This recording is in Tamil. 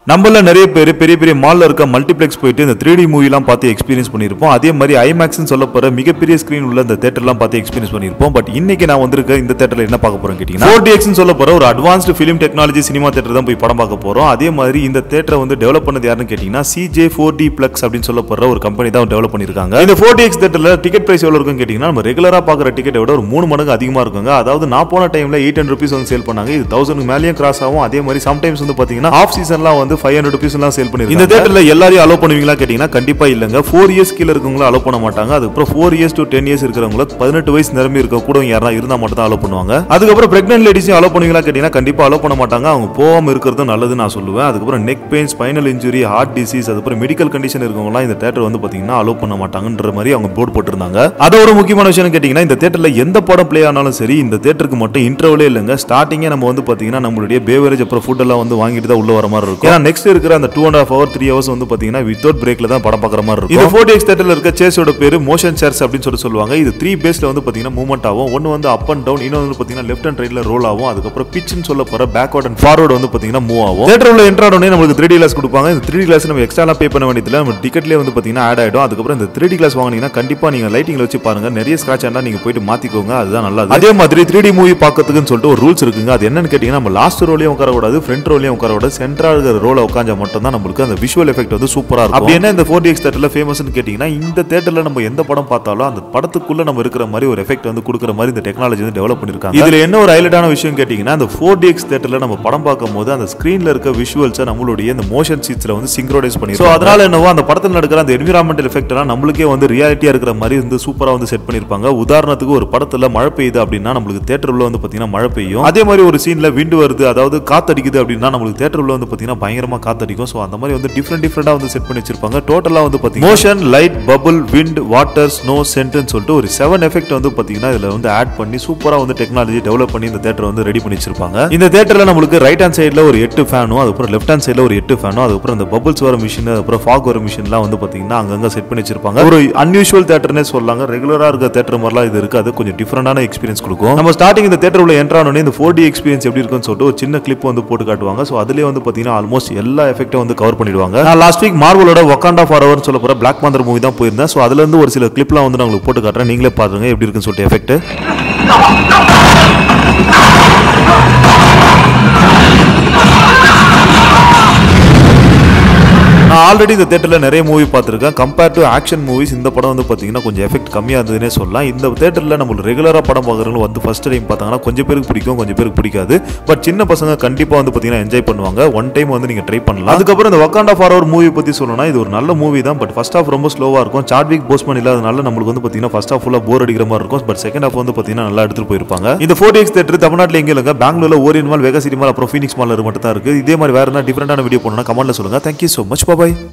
நம்மள நிறைய பேர் பெரிய பெரிய மால்ல இருக்க மல்டிப்ளெக்ஸ் போயிட்டு இந்த த்ரீ டி மூவிலாம் பார்த்து எக்ஸ்பீரியன்ஸ் பண்ணியிருப்போம் அதே மாதிரி ஐமேக்ஸ்னு சொல்ல போற மிகப்பெரிய ஸ்கிரீன் உள்ள இந்த தேட்டர்லாம் பார்த்து எக்ஸ்பீரியன்ஸ் பண்ணியிருப்போம் பட் இன்னைக்கு நான் வந்திருக்க இந்த தேட்டர்ல என்ன பார்க்க போறேன் கேட்டீங்கன்னா ஃபோர் டிஎக்ஸ்னு சொல்ல போற ஒரு advanced film technology cinema theatre தான் போய் படம் பார்க்க போறோம் அதே மாதிரி இந்த தேட்டரை வந்து டெவலப் பண்ணது யாருன்னு கேட்டீங்கன்னா சிஜே ஃபோர் டி பிளக்ஸ் அப்படின்னு சொல்ல போற ஒரு கம்பெனி தான் டெவலப் பண்ணிருக்காங்க இந்த ஃபோர் டிஎக்ஸ் தேட்டர்ல டிக்கெட் பிரைஸ் எவ்வளவு இருக்குன்னு கேட்டீங்கன்னா நம்ம ரெகுலரா பார்க்குற டிக்கெட்டை விட ஒரு மூணு மடங்கு அதிகமா இருக்குங்க அதாவது நான் போன டைம்ல எயிட் ஹண்ட்ரட் ருபீஸ் வந்து சேல் பண்ணாங்க இது தௌசண்ட் மேலேயும் கிராஸ் ஆகும் அதே மாதிரி சம்டைம்ஸ் வந்து பாத்தீங்கன்னா ஆஃப் சீசன்லாம் வந்து ஃபைவ் ஹண்ட்ரட் ருபீஸ் எல்லாம் சேல் பண்ணிருக்காங்க இந்த தேட்டர்ல எல்லாரையும் அலோ பண்ணுவீங்களா கேட்டீங்கன்னா கண்டிப்பா இல்லங்க ஃபோர் இயர்ஸ் கீழ இருக்கவங்கள அலோ பண்ண மாட்டாங்க அதுக்கப்புறம் four years to ten years இருக்கிறவங்கள பதினெட்டு வயசு நிரம்பி இருக்க கூட யாரா இருந்தா மட்டும் தான் அலோ பண்ணுவாங்க அதுக்கப்புறம் பிரெக்னென்ட் லேடிஸையும் அலோ பண்ணுவீங்களா கேட்டீங்கன்னா கண்டிப்பா அலோ பண்ண மாட்டாங்க அவங்க போகாம இருக்கிறது நல்லது நான் சொல்லுவேன் அதுக்கப்புறம் neck pain spinal injury heart disease அதுக்கப்புறம் மெடிக்கல் கண்டிஷன் இருக்கவங்கலாம் இந்த தேட்டர் வந்து பாத்தீங்கன்னா அலோ பண்ண மாட்டாங்கன்ற மாதிரி அவங்க போர்டு போட்டிருந்தாங்க அதை ஒரு முக்கியமான விஷயம் கேட்டீங்கன்னா இந்த தேட்டர்ல எந்த படம் ப்ளே ஆனாலும் சரி இந்த தேட்டருக்கு மட்டும் இன்டர்வலே இல்லைங்க ஸ்டார்டிங்கே நம்ம வந்து பாத்தீங்கன்னா நம்மளுடைய பேவரேஜ் அப்புறம் ஃபுட் எல்லாம் வந்து வாங்கிட்டு தான் உள்ள வர மாதிரி இருக்கும் ஏன்னா நெக்ஸ்ட் இருக்கிற அந்த two and half hour three hours வந்து பாத்தீங்கன்னா வித்தவுட் பிரேக்ல தான் படம் பார்க்குற மாதிரி இருக்கும் இது ஃபோர் எக்ஸ் தேட்டர்ல இருக்க சேஸோட பேரு மோஷன் சேர்ஸ் அப்படின்னு சொல்லி சொல்லுவாங்க இது த்ரீ பேஸ்ல வந்து பாத்தீங்கன்னா மூவ்மெண்ட் ஆகும் ஒன்னு வந்து அப் அண்ட் டவுன் இன்னொன்று வந்து பாத்தீங்கன்னா லெஃப்ட் அண்ட் ரைட்ல ரோல் ஆகும் அதுக்கப்புறம் பிச்சுன்னு சொல்ல போற பேக்வர்ட் அண்ட் ஃபார்வர்ட் வந்து பாத்தீங்கன்னா மூவ் ஆகும் தேட்டர் உள்ள என்ட்ரு ஆனோடனே நம்மளுக்கு த்ரீ டி கிளாஸ் கொடுப்பாங்க இந்த த்ரீ டி கிளாஸ் நம்ம எக்ஸ்ட்ரா பே பண்ண வேண்டியதில்லை நம்ம டிக்கெட்லேயே வந்து பாத்தீங்கன்னா ஆட் ஆயிடும் அதுக்கப்புறம் இந்த த்ரீ டி கிளாஸ் வாங்கினீங்கன்னா கண்டிப்பா நீங்க லைட்டிங்ல வச்சு பாருங்க நிறைய ஸ்கிராச் ஆனா நீங்க போயிட்டு மாத்திக்கோங்க அதுதான் நல்லது அதே மாதிரி த்ரீ டி மூவி பார்க்கறதுக்குன்னு சொல்லிட்டு ஒரு ரூல்ஸ் இருக்குங்க அது என்னன்னு கேட்டீங்கன்னா நம்ம லாஸ்ட் ரோலையும் உட்காரக்கூடாது ஃப்ரண்ட் ரோலையும் உட்காரக்கூடாது சென்டரா இருக்கிற ரோல உட்காந்தா மட்டும் தான் நம்மளுக்கு அந்த விஷுவல் எஃபெக்ட் வந்து சூப்பரா இருக்கும் அப்படி என்ன இந்த ஃபோர் டி எக்ஸ் தேட்டர்ல ஃபேமஸ்னு கேட்டீங்கன்னா இந்த தேட்டர்ல நம்ம எந்த படம் பார்த்தாலும் அந்த படத்துக்குள்ள நம்ம இருக்கிற மாதிரி ஒரு எஃபெக்ட் வந்து கொடுக்குற மாதிரி இந்த டெக்னாலஜி வந்து டெவலப் பண்ணிருக்காங்க இதுல என்ன ஒரு ஹைலைட்டான விஷயம் கேட்டீங்கன்னா அந்த ஃபோர் டி எக்ஸ் தேட்டர்ல நம்ம படம் பார்க்கும்போது அந்த ஸ்கிரீன்ல இருக்க விஷுவல்ஸை நம்மளுடைய இந்த மோஷன் சீட்ஸ்ல வந்து சிங்க்ரோடைஸ் பண்ணி ஸோ அதனால என்னவோ அந்த படத்தில் நடக்கிற அந்த என்விரான்மெண்டல் எஃபெக்ட் எல்லாம் நம்மளுக்கே வந்து ரியாலிட்டியா இருக்கிற மாதிரி வந்து சூப்பரா வந்து செட் பண்ணிருப்பாங்க உதாரணத்துக்கு ஒரு படத்துல மழை பெய்யுது அப்படின்னா நம்மளுக்கு தேட்டர் உள்ள வந்து பாத்தீங்கன்னா மழை பெய்யும் அதே மாதிரி ஒரு சீன்ல விண்டு வருது அதாவது காத்தடிக்குது அப்படின்னா நம்மளுக்கு தேட்டர் உள்ள வந்து பாத்தீங்கன்னா பயங்கரமா காத்தடிக்கும் ஸோ அந்த மாதிரி வந்து டிஃப்ரெண்ட் டிஃப்ரெண்டா வந்து செட் பண்ணி வச்சிருப்பாங்க டோட்டலா வந்து பாத்தீங்கன்னா motion light bubble wind water snow சென்ட்னு சொல்லிட்டு ஒரு செவன் எஃபெக்ட் வந்து பாத்தீங்கன்னா இதுல வந்து ஆட் பண்ணி சூப்பரா வந்து டெக்னாலஜி டெவலப் பண்ணி இந்த தேட்டர் வந்து ரெடி பண்ணி வச்சிருப்பாங்க இந்த தேட்டர்ல நம்மளுக்கு ரைட் ஹேண்ட் சைடுல ஒரு எட்டு ஃபேனும் அதுக்கப்புறம் லெஃப்ட் ஹேண்ட் சைடுல ஒரு எட்டு ஃபேனும் அதுக்கப்புறம் இந்த பபுள்ஸ் வர மிஷின் அதுக்கப்புறம் ஃபாக் வர மிஷின்லாம் வந்து பாத்தீங்கன்னா அங்கங்க செட் பண்ணி வச்சிருப்பாங்க ஒரு அன்யூஷுவல் தேட்டர்னே சொல்லலாங்க ரெகுலரா இருக்க தேட்டர் மாதிரிலாம் இது இருக்காது கொஞ்சம் டிஃப்ரெண்டான எக்ஸ்பீரியன்ஸ் கொடுக்கும் நம்ம ஸ்டார்டிங் இந்த தேட்டர் உள்ள என்ட்ரு ஆனோடனே இந்த ஃபோர் டி எக்ஸ்பீரியன்ஸ் எப்படி இருக்குன்னு சொல்லிட்டு ஒரு சின்ன கிளிப் வந்து போட்டு காட்டுவாங்க ஸோ அதுலேயே வந்து பார்த்தீங்கன்னா ஆல்மோஸ்ட் எல்லா எஃபெக்ட்டும் வந்து கவர் பண்ணிடுவாங்க நான் லாஸ்ட் வீக் மார்வலோட ஒக்காண்டா ஃபார் அவர் சொல்ல போகிற பிளாக் மாந்தர் மூவி தான் போயிருந்தேன் ஸோ அதுலேருந்து ஒரு சில கிளிப்லாம் வந்து நான் உங்களுக்கு போட்டு காட்டுறேன் நீங்களே பாருங்க எப்படி இருக்குன்னு சொல்லிட்டு எஃபெக்ட் நான் ஆல்ரெடி இந்த தேட்டரில் நிறைய மூவி பார்த்துருக்கேன் கம்பேர் டு ஆக்ஷன் மூவிஸ் இந்த படம் வந்து பார்த்தீங்கன்னா கொஞ்சம் எஃபெக்ட் கம்மியாக இருந்ததுன்னே சொல்லலாம் இந்த தேட்டரில் நம்மளுக்கு ரெகுலராக படம் பார்க்குறவங்க வந்து ஃபஸ்ட் டைம் பார்த்தாங்கன்னா கொஞ்சம் பேருக்கு பிடிக்கும் கொஞ்சம் பேருக்கு பிடிக்காது பட் சின்ன பசங்க கண்டிப்பாக வந்து பார்த்தீங்கன்னா என்ஜாய் பண்ணுவாங்க ஒன் டைம் வந்து நீங்கள் ட்ரை பண்ணலாம் அதுக்கப்புறம் இந்த வக்காண்டா ஃபார் அவர் மூவி பற்றி சொல்லணும்னா இது ஒரு நல்ல மூவி தான் பட் ஃபர்ஸ்ட் ஆஃப் ரொம்ப ஸ்லோவாக இருக்கும் சாட்விக் போஸ்மன் இல்லாதனால நம்மளுக்கு வந்து பார்த்தீங்கன்னா ஃபர்ஸ்ட் ஆஃப் ஃபுல்லாக போர் அடிக்கிற மாதிரி இருக்கும் பட் செகண்ட் ஆஃப் வந்து பார்த்தீங்கன்னா நல்லா எடுத்துகிட்டு போயிருப்பாங்க இந்த ஃபோர் எக்ஸ் தேட்டர் தமிழ்நாட்டில் எங்கே இல்லைங்க பெங்களூரில் Orion mall Vega city mall அப்புறம் ஃபீனிக்ஸ் மால் மட்டும் தான் இருக்குது இதே மாதிரி வேறு என்ன டிஃப்ரெண்டான வீடியோ போனோம்னா கமெண்ட்டில் சொல்லுங்கள் தேங்க்யூ ஸோ மச் பாய்